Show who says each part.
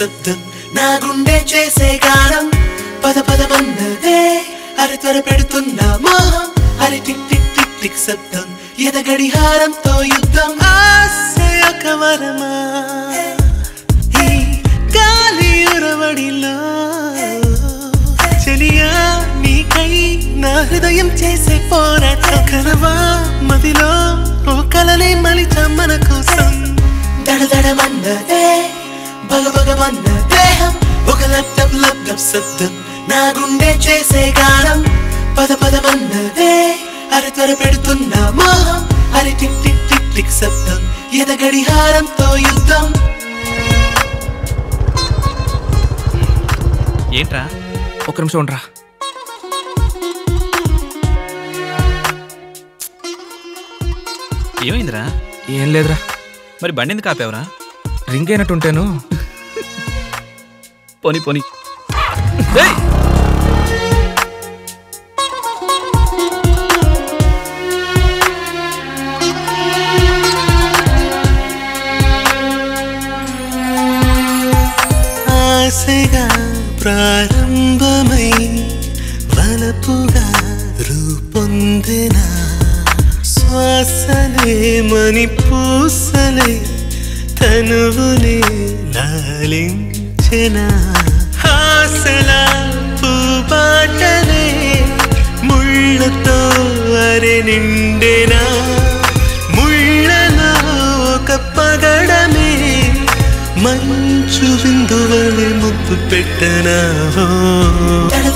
Speaker 1: శబ్దం నా గుండె చేసే గానం పద పదమన్నదే అరి త్వర పెడుతున్న మోహం అరి టిక్ టిక్ టిక్ టిక్ శబ్దం ఎద గడిహారంతో యుద్ధం ఆశయ కవరమా ఈ గాలి ఉరవడిలో చెలియా నీకై నా హృదయం చేసే పోరాటం కలవా మదిలో ఓ కలలే మలిచ మన కోసం దడదడమన్నదే బగ బగమన్న దేహం ఒక లబ్దం లబ్దం శబ్దం నా గుండె చేసే గానం పద పదమన్నదే అరి త్వర పెడుతున్న మోహం అరి టిక్ టిక్ టిక్ టిక్ శబ్దం ఎద గడిహారంతో యుద్ధం
Speaker 2: ఏంట్రా
Speaker 3: ఒక్క నిమిషం ఉండరా
Speaker 2: ఏమైందిరా
Speaker 3: ఏం లేదురా
Speaker 2: మరి బండి ఎందుకు ఆపావురా
Speaker 3: రింగ్ అయినట్టుంటేను
Speaker 2: పోనీ పోనీ ఏయ్!
Speaker 1: ఆశగా ప్రారంభమై వలపుగా రూపొందిన శ్వాసలే మని పూసలే తనువునే లాలించిన ఆశల పూబాటలే ముళ్ళతో అరె నిండెనా ముళ్ళలో ఒక పగడమే మంచు బిందువలే ముద్దు పెట్టనా